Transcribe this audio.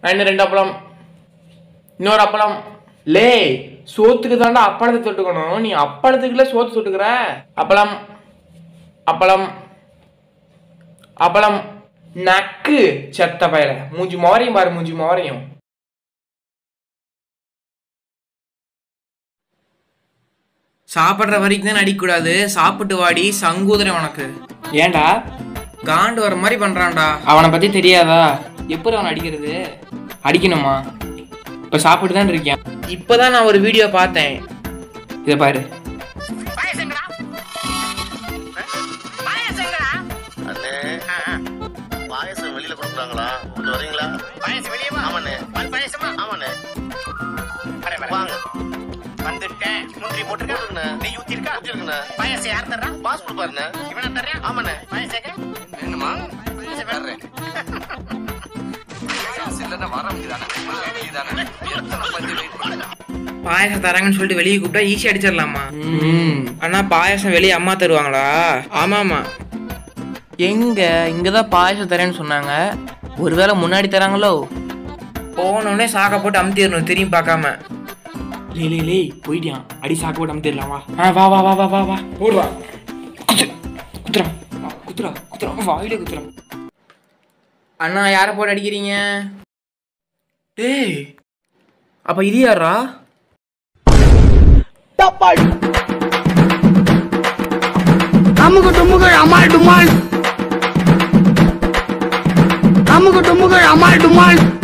நான் இன்னும் ரெண்டு அப்பளம் இன்னொரு அப்பளம் லே சோத்துக்கு தாண்டா அப்பளத்தை தொட்டுக்கணும் நீ அப்பளத்துக்குள்ள சோத்து தொட்டுக்கிற அப்பளம் அப்பளம் அப்பளம் நக்கு செத்த பயல மூஞ்சி மோரையும் பாரு மூஞ்சி மோரையும் சாப்பிட்ற வரைக்கும் தான் அடிக்கக்கூடாது சாப்பிட்டு வாடி சங்கூதரன் உனக்கு ஏன்டா காண்டு வர மாதிரி பண்றான்டா அவனை பத்தி தெரியாதா எப்படி அவனை அடிக்கிறது அடிக்கணுமா இப்ப சாப்பிட்டு தான் இருக்கேன் இப்பதான் நான் ஒரு வீடியோ பார்த்தேன் இதை பாரு அண்ணே பாயசம் வெளியில கொடுக்குறாங்களா உள்ள வரீங்களா பாயசம் வெளியே வா ஆமாண்ணே பால் பாயசமா ஆமாண்ணே வரேன், வரேன். வாங்க வந்துட்டேன் முந்திரி போட்டிருக்கா போட்டுருக்கண்ணே. நெய் ஊத்திருக்கா ஊத்திருக்கண்ணே. பாயசம் யார் தர்றா பாஸ் கொடுப்பாருண்ணே இவனா தர்றேன் ஆமாண்ணே பாயசம் எங்க? என்னமா பாயசம் வேணும். பாயசம் தராங்கன்னு சொல்லிட்டு வெளியே கூப்பிட்டா ஈஸி அடிச்சிடலாமா ஆனா பாயசம் வெளியே அம்மா தருவாங்களா ஆமாமா எங்க இங்கதான் பாயசம் தரேன்னு சொன்னாங்க ஒருவேளை முன்னாடி தராங்களோ போனோடனே சாக்க போட்டு அமுத்திடணும் திரும்பி பார்க்காம லே லே லே போயிட்டியான் அடி சாக்க போட்டு அமுத்திடலாம் வா ஆ வா வா வா வா வா வா போடுவா குத்துறா குத்துறா குத்துறா வாயிலே குத்துறா அண்ணா யாரை போட்டு அடிக்கிறீங்க டேய் அப்ப இது யாரா அமுகு டுமுகு அமால் டுமால் அமுகு டுமுகு அமால் டுமால்